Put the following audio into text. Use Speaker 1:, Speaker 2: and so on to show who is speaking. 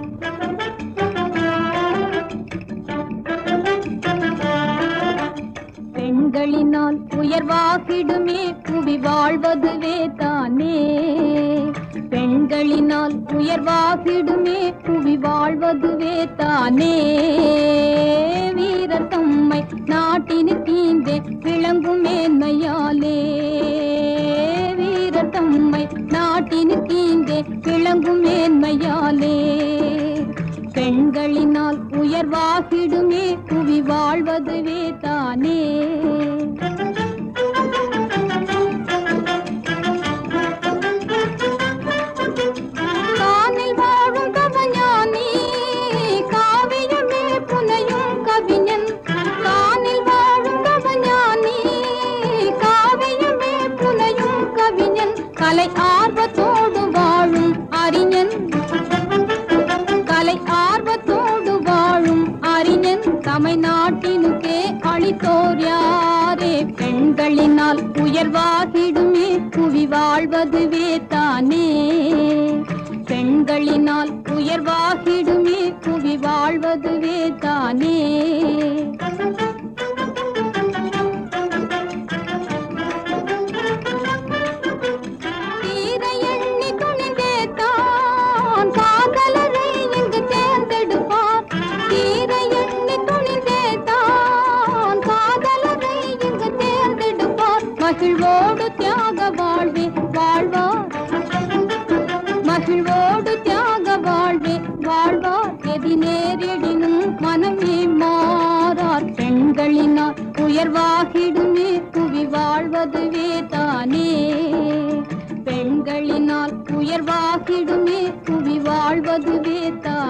Speaker 1: பெண்களினால் உயர்வாகிடுமே புவி வாழ்வதுவே தானே பெண்களினால் உயர்வாகிடுமே புவி வாழ்வதுவே தானே வீரர் தம்மை நாட்டினு தீந்தே விளங்கும் மேன்மையாலே வீரர் தம்மை நாட்டினு தீந்தே விளங்கும் மேன்மையாலே பெண்களினால் உயர்வாகிடுமே புவி வாழ்வதுவே தானே கானில் வாழும் கவஞானி காவியமே புனையும் கவிஞன் கானில் வாழும் கவஞானி காவியமே புனையும் கவிஞன் கலை ஆர்வத்தோடு வாழும் அறிஞன் கலை ஆர்வத்தோடு வாழும் அறிஞன் தமிழ்நாட்டினுக்கே அளித்தோர் யாரே பெண்களினால் உயர்வாகிடுமே புவி வாழ்வதுவே தானே பெண்களினால் உயர்வாகிடுமே புவி வாழ்வதுவே தானே தீர எண்ணி துணிந்தே தான் காதலரை இங்கு தேர்ந்தெடுப்பார் தீர எண்ணி துணிந்தே தான் காதலரை இங்கு தேர்ந்தெடுப்பார் மகிழ்வோடு தியாக வாழ்வே வாழ்வார் மகிழ்வோடு தியாக வாழ்வே வாழ்வார் எதி நேரிடினும் மனமே மாறார் பெண்களினால் உயர்வாகிடுமே புவி வாழ்வதுவே தானே பெண்களினால் உயர்வாகிடுமே புவி வாழ்வதுவே தானே